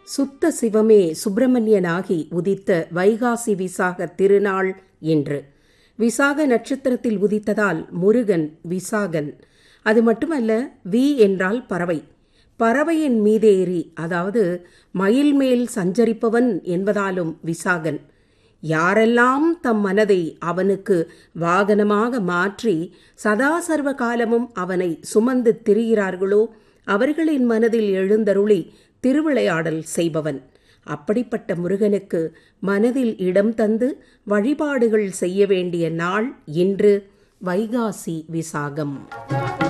சுத்த சிவமே சுப்பிரமணியனாகி உதித்த வைகாசி விசாக திருநாள் என்று விசாக நட்சத்திரத்தில் உதித்ததால் முருகன் விசாகன் அது மட்டுமல்ல வி என்றால் பறவை பறவையின் மீதேறி அதாவது மயில் மேல் சஞ்சரிப்பவன் என்பதாலும் விசாகன் யாரெல்லாம் தம் மனதை அவனுக்கு வாகனமாக மாற்றி சதா சர்வ காலமும் அவனை சுமந்து திரிகிறார்களோ அவர்களின் மனதில் எழுந்தருளி திருவிளையாடல் செய்பவன் அப்படிப்பட்ட முருகனுக்கு மனதில் இடம் தந்து வழிபாடுகள் செய்ய வேண்டிய நாள் இன்று வைகாசி விசாகம்